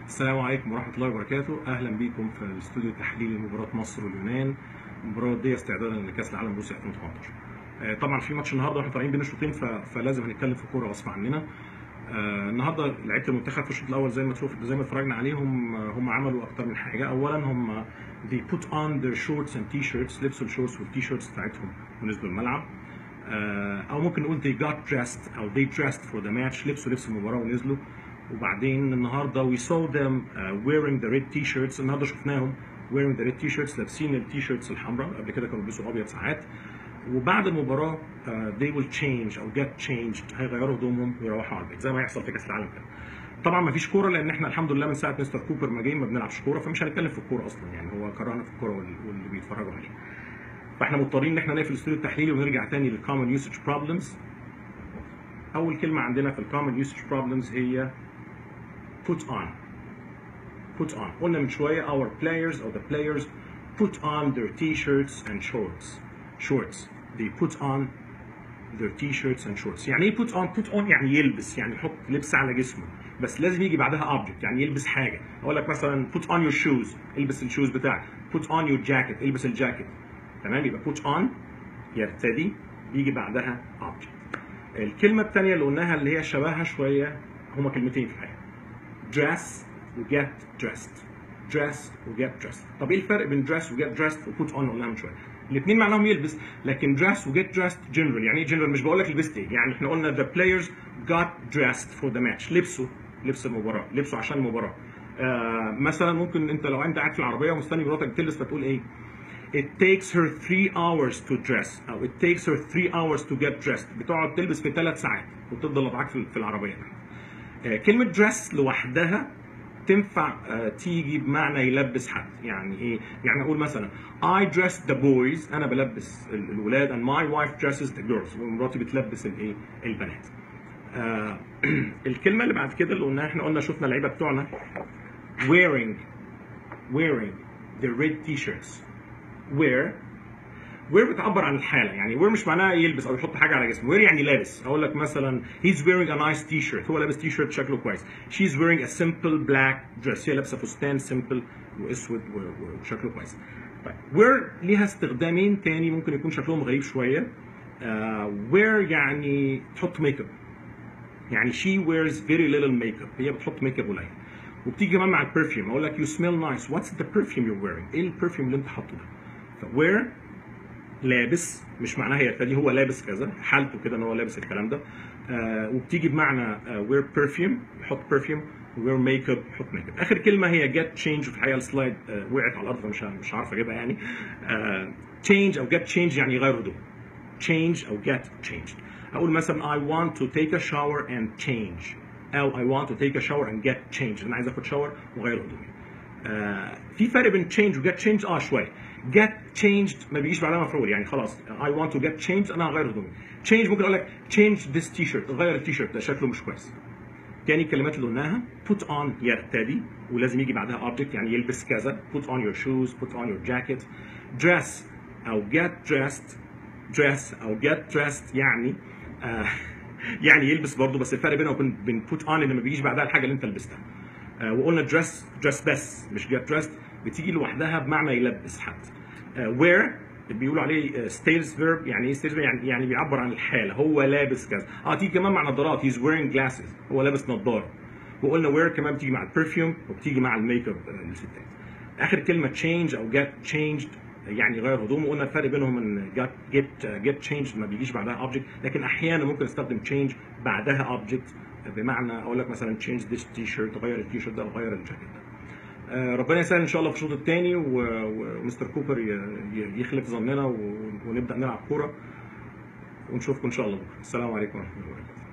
السلام عليكم ورحمة الله وبركاته، أهلا بكم في الاستوديو التحليلي لمباراة مصر واليونان، المباراة دي استعدادا لكأس العالم روسيا 2018. آه، طبعا في ماتش النهارده واحنا طالعين بين الشوطين ف- فلازم هنتكلم في كورة غصب عننا. آه، النهارده لعيبة المنتخب في الشوط الأول زي ما تشوف زي ما اتفرجنا عليهم آه، هم عملوا أكتر من حاجة، أولا هم they put on their shorts and t-shirts لبسوا الشورتس والتي-شيرتس بتاعتهم ونزلوا الملعب. آه، او ممكن نقول they got dressed او they dressed for the match لبسوا لبس المباراه ونزلوا وبعدين النهارده we saw them uh, wearing the red t-shirts النهارده شفناهم wearing the red t-shirts لابسين التي-شيرتس الحمراء قبل كده كانوا بيلبسوا ابيض ساعات وبعد المباراه uh, they will change او get changed هيغيروا هدومهم ويروحوا على البيت زي ما هيحصل في كاس العالم كده طبعا ما فيش كوره لان احنا الحمد لله من ساعه مستر كوبر ما جه ما بنلعبش كوره فمش هنتكلم في الكوره اصلا يعني هو كرهنا في الكوره وال- واللي بيتفرجوا عليه فاحنا مضطرين ان احنا نقفل الاستوديو التحليلي ونرجع تاني للكومن يوسج بروبلمز اول كلمه عندنا في الكومن يوسج بروبلمز هي put on put on قلنا من شويه our players or the players put on their t-shirts and shorts shorts they put on their t-shirts and shorts يعني ايه put on put on يعني يلبس يعني يحط لبس على جسمه بس لازم يجي بعدها object يعني يلبس حاجه اقول لك مثلا put on your shoes البس الشوز بتاعك put on your jacket البس الجاكيت تمام يبقى put on يرتدي يجي بعدها object الكلمه الثانيه اللي قلناها اللي هي شبهها شويه هما كلمتين في الحقيقه dress و get dressed dress و get dressed طب ايه الفرق بين dress و get dressed و put on قلناها من شويه الاثنين معناهم يلبس لكن dress و get dressed general يعني ايه general مش بقول لك لبست ايه يعني احنا قلنا the players got dressed for the match لبسوا لبس المباراه لبسوا عشان المباراه آه مثلا ممكن انت لو انت قاعد في العربيه ومستني مراتك تلبس فتقول ايه It takes her three hours to dress أو it takes her three hours to get dressed بتقعد تلبس في ثلاث ساعات وتفضل معاك في في العربية آه، كلمة dress لوحدها تنفع آه، تيجي بمعنى يلبس حد يعني ايه يعني اقول مثلا I dress the boys انا بلبس ال- الولاد and my wife dresses the girls ومراتي بتلبس الايه البنات آه، الكلمة اللي بعد كده اللي قلناها احنا قلنا شفنا اللعيبة بتوعنا wearing wearing the red t-shirts wear wear بتعبر عن الحاله يعني wear مش معناها يلبس او يحط حاجه على جسمه wear يعني لابس اقول لك مثلا he's wearing a nice t-shirt هو لابس t-shirt شكله كويس she's wearing a simple black dress هي لابسه فستان simple واسود و- و- وشكله كويس طيب wear ليها استخدامين تاني ممكن يكون شكلهم غريب شويه uh, wear يعني تحط ميك اب يعني she wears very little makeup هي بتحط ميك اب قليل وبتيجي كمان مع البرفيوم اقول لك you smell nice what's the perfume you're wearing ايه البرفيوم اللي انت حاطه ده فwear لابس مش معناها يرتدي هو لابس كذا حالته كده ان هو لابس الكلام ده آه وبتيجي بمعنى آه wear perfume يحط perfume wear makeup يحط ميك اب اخر كلمه هي get change في الحقيقه السلايد آه وقعت على الارض فمش مش عارف اجيبها يعني آه change او get change يعني يغير هدوم change او get changed اقول مثلا I want to take a shower and change او I want to take a shower and get changed انا عايز اخد شاور واغير هدومي آه في فرق بين change و get changed اه شويه get changed ما بيجيش بعدها مفعول يعني خلاص I want to get changed انا هغير هدومي change ممكن اقول لك change this t-shirt غير التيشيرت ده شكله مش كويس تاني الكلمات اللي قلناها put on يرتدي ولازم يجي بعدها object يعني يلبس كذا put on your shoes put on your jacket dress او get dressed dress او get dressed يعني آه يعني يلبس برضه بس الفرق بينه وبين بين put on ان ما بيجيش بعدها الحاجه اللي انت لبستها آه وقلنا dress dress بس مش get dressed بتيجي لوحدها بمعنى يلبس حد آه wear بيقولوا عليه ستيلز فيرب يعني ايه ستيلز يعني يعني بيعبر عن الحاله هو لابس كذا اه تيجي كمان مع نظارات he's wearing glasses هو لابس نظاره وقلنا wear كمان بتيجي مع البرفيوم وبتيجي مع الميك اب آه، للستات اخر كلمه change او get changed يعني يغير هدومه قلنا الفرق بينهم ان get get get changed ما بيجيش بعدها object لكن احيانا ممكن استخدم change بعدها object بمعنى اقول لك مثلا change this t-shirt غير التيشيرت ده او غير الجاكيت ده آه، ربنا يسهل ان شاء الله في الشوط الثاني ومستر كوبر ي- ي- يخلف ظننا و- ونبدا نلعب كوره ونشوفكم ان شاء الله بكره السلام عليكم ورحمه الله وبركاته